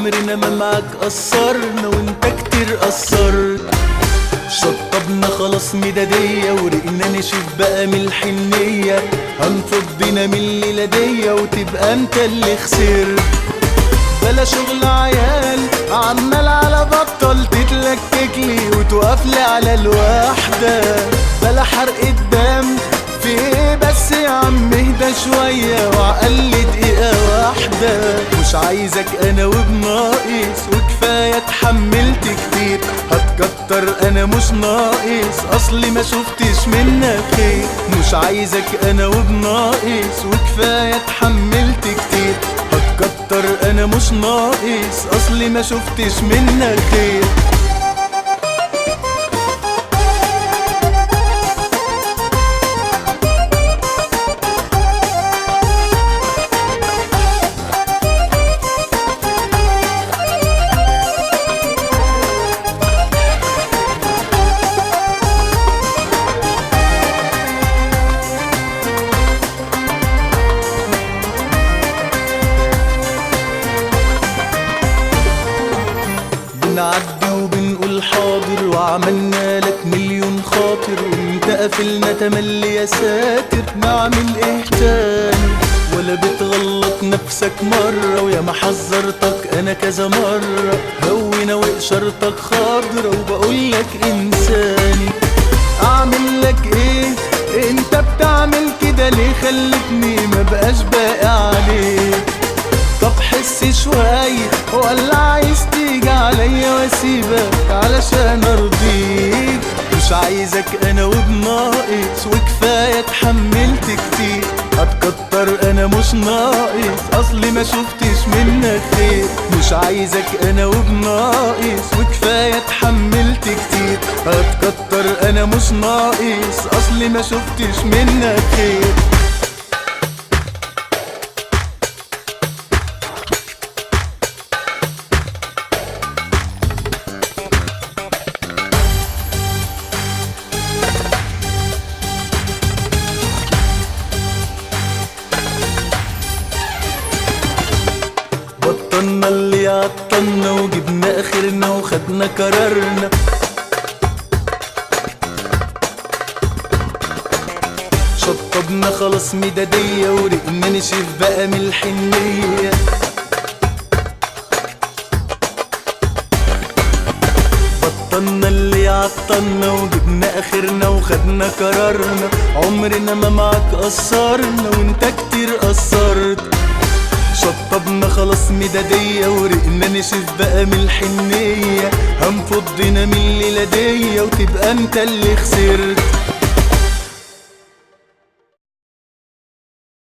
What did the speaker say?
عمرنا ما معاك قصرنا وانت كتير قصرت شطبنا خلاص مدادية ورقنا نشف بقى من الحنية هنفضنا من الليلة دي وتبقى انت اللي خسرت بلا شغل عيال عمال على بطل تتلكك لي وتقف لي على الواحدة بلا حرق الدم في ايه بس يا عم اهدى شوية وعقل دقيقة واحدة مش عايزك انا وبناقص وكفاية اتحملت كتير هتكتر انا مش ناقص اصلي ما شفتش منك خير مش عايزك انا وبناقص وكفاية اتحملت كتير هتكتر انا مش ناقص اصلي ما شفتش منك خير بنعدي وبنقول حاضر وعملنا لك مليون خاطر وانت قافلنا تملي يا ساتر نعمل ايه تاني ولا بتغلط نفسك مرة ويا ما حذرتك انا كذا مرة هونا واشارتك خضرة وبقول لك انساني اعمل لك ايه انت بتعمل كده ليه خلتني ما بقاش باقي عليك طب حس شوية ولا عايز تيجي عليا واسيبك علشان ارضيك مش عايزك انا وبناقص وكفاية اتحملت كتير هتكتر انا مش ناقص اصلي ما شفتش منك خير مش عايزك انا وبناقص وكفاية اتحملت كتير هتكتر انا مش ناقص اصلي ما شفتش منك خير بطلنا اللي عطلنا وجبنا اخرنا وخدنا قرارنا شطبنا خلاص مدادية ورقنا نشف بقى من الحنية بطلنا اللي عطلنا وجبنا اخرنا وخدنا قرارنا عمرنا ما معاك قصرنا وانت كتير قصرت شطبنا خلاص مدادية ورقنا نشف بقى من الحنية هنفضنا من الليلة دي وتبقى انت اللي خسرت